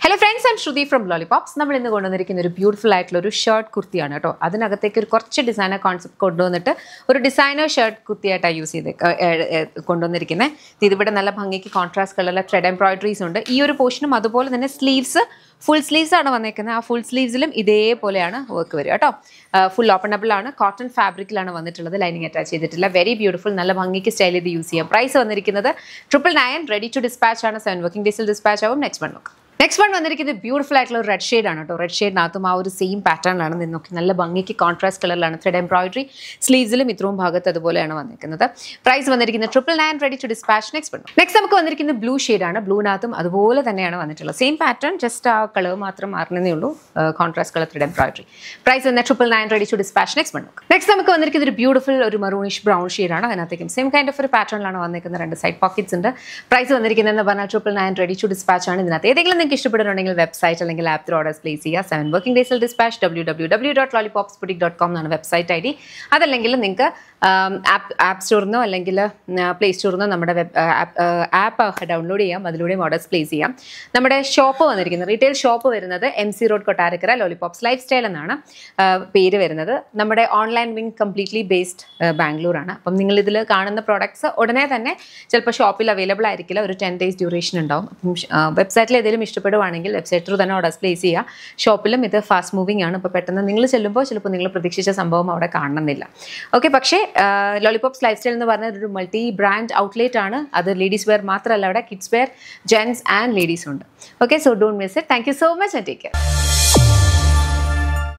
hello friends I'm Shruthi from Lollipops നമ്മൾ ഇന്ന് കൊണ്ടുവന്നിരിക്കുന്ന ഒരു ബ്യൂട്ടിഫുൾ ആയിട്ടുള്ള ഒരു ഷർട്ട് കുർത്തിയാണ് കേട്ടോ അതിനകത്തേക്ക് ഒരു കുറച്ച് ഡിസൈനർ കോൺസെപ്റ്റ് കൊണ്ടുവന്നിട്ട് ഒരു ഡിസൈനർ ഷർട്ട് കുർത്തിയായിട്ടാണ് യൂസ് ചെയ്ത് ഏ, ഏ, ഏ, കൊണ്ടുവന്നിരിക്കുന്നത് ഇതിവിടെ നല്ല ഭംഗിക്ക് കോൺട്രാസ്റ്റ് കളറിലെ ത്രെഡ് എംബ്രോയിഡറീസ് ഉണ്ട് ഈ ഒരു പോർഷനും അതുപോലെ തന്നെ സ്ലീവ്സ് ഫുൾ സ്ലീവ്സ് ആണ് വന്നേക്കുന്നത് ആ ഫുൾ സ്ലീവ്സിലും ഇതേപോലെയാണ് വർക്ക് വരിക കേട്ടോ ഫുൾ ഓപ്പണബിൾ ആണ് കോട്ടൺ ഫാബ്രിക്കിലാണ് വന്നിട്ടുള്ളത് ലൈനിങ് അറ്റാച്ച് ചെയ്തിട്ടില്ല വെരി ബ്യൂട്ടിഫുൾ നല്ല ഭംഗിക്ക് സ്റ്റൈൽ ചെയ്ത് യൂസ് ചെയ്യാം പ്രൈസ് വന്നിരിക്കുന്നത് triple nine ready to dispatch ആണ് സെവൻ വർക്കിംഗ് ഡേയ്സിൽ ഡിസ്പാച്ച് ആവും നെക്സ്റ്റ് വൺ നോക്കാം നെക്സ്റ്റ് വൺ വന്നിരിക്കുന്നത് ബ്യൂട്ടിഫുൾ ആയിട്ടുള്ള ഒരു റെഡ് ഷെയ്ഡ് ആണ് കേട്ടോ റെഡ് ഷെയ്ഡിനകത്തും ആ ഒരു സെയിം പാറ്റേണിലാണ് നിന്ന് നോക്കി നല്ല ഭംഗിക്ക് കോൺട്രാസ്റ്റ് കളറിലാണ് ത്രെഡ് എംബ്രോയിഡറി സ്ലീവ്സിലും ഇത്രയും ഭാഗത്ത് അതുപോലെയാണ് വന്നിരിക്കുന്നത് പ്രൈസ് വന്നിരിക്കുന്നത് triple nine ready to dispatch next one next നമുക്ക് വന്നിരിക്കുന്നത് ബ്ലൂ ഷെയ്ഡാണ് ബ്ലൂനകത്തും അതുപോലെ തന്നെയാണ് വന്നിട്ടുള്ളത് സെയിം പാറ്റേൺ ജസ്റ്റ് ആ കളർ മാത്രം മാറുന്നതേ ഉള്ളൂ contrast colour thread embroidery price വന്ന triple nine ready to dispatch next one next നമുക്ക് വന്നിരിക്കുന്നത് ഒരു ബ്യൂട്ടിഫുൾ ഒരു മറൂണിഷ് ബ്രൗൺ ഷെയ്ഡാണ് അതിനകത്തേക്കും സെയിം കൈൻഡ് ഓഫ് ഒരു പാറ്റേണിലാണ് വന്നിരിക്കുന്നത് രണ്ട് സൈഡ് പോക്കറ്റ്സ് ഉണ്ട് പ്രൈസ് വന്നിരിക്കുന്നതെന്ന് പറഞ്ഞാൽ triple nine ready to dispatch ആണ് ഇതിനകത്ത് ഏതെങ്കിലും നിങ്ങൾക്ക് ഇഷ്ടപ്പെടുന്നുണ്ടെങ്കിൽ വെബ്സൈറ്റ് അല്ലെങ്കിൽ ആപ്പ് ത്രൂ ഓർഡേഴ്സ് പ്ലേസ് ചെയ്യുക സെവൻ വർക്കിംഗ് ഡേയ്സിൽ dispatch W W W dot Lollipops boutique dot com എന്നാണ് വെബ്സൈറ്റ് ഐ ഡി അതല്ലെങ്കിൽ നിങ്ങൾക്ക് ആപ്പ് ആപ്പ് സ്റ്റോറിൽ നിന്നോ അല്ലെങ്കിൽ പ്ലേ സ്റ്റോറിൽ നിന്നോ നമ്മുടെ വെബ് ആപ്പ് ഡൗൺലോഡ് ചെയ്യാം അതിലൂടെയും ഓർഡേഴ്സ് പ്ലേസ് ചെയ്യാം നമ്മുടെ ഷോപ്പ് വന്നിരിക്കുന്നത് റീറ്റെയിൽ ഷോപ്പ് വരുന്നത് M C road Kottarakkara Lollipops lifestyle എന്നാണ് ആ, പേര് വരുന്നത് നമ്മുടെ ഓൺലൈൻ വിങ് കംപ്ലീറ്റ്ലി ബേസ്ഡ് ബാംഗ്ലൂരാണ് അപ്പം നിങ്ങൾ ഇതിൽ കാണുന്ന പ്രോഡക്ട്സ് ഉടനെ തന്നെ ചിലപ്പോൾ ഷോപ്പിൽ അവൈലബിൾ ആയിരിക്കില്ല ഒരു ടെൻ ഡേയ്സ് ഡ്യൂറേഷൻ ഉണ്ടാവും അപ്പം വെബ്സൈറ്റിൽ ഏതെങ്കിലും ഇഷ്ടപ്പെടുവാണെങ്കിൽ വെബ്സൈറ്റ് ത്രൂ തന്നെ ഓർഡേഴ്സ് പ്ലേസ് ചെയ്യുക ഷോപ്പിലും ഇത് ഫാസ്റ്റ് മൂവിങ് ആണ് ഇപ്പോൾ പെട്ടെന്ന് നിങ്ങൾ ചെല്ലുമ്പോൾ ചിലപ്പോൾ നിങ്ങൾ പ്രതീക്ഷിച്ച സംഭവം അവിടെ കാണണമെന്നില്ല ഓക്കെ പക്ഷേ ലോളിപോപ്സ് ലൈഫ് സ്റ്റൈൽ എന്ന് പറഞ്ഞ ഒരു മൾട്ടി ബ്രാൻഡ് ഔട്ട്ലെറ്റ് ആണ് അത് ലേഡീസ് വെയർ മാത്രമല്ല അവിടെ kids wear gents and ladies ഉണ്ട് okay so don't miss it thank you so much and take care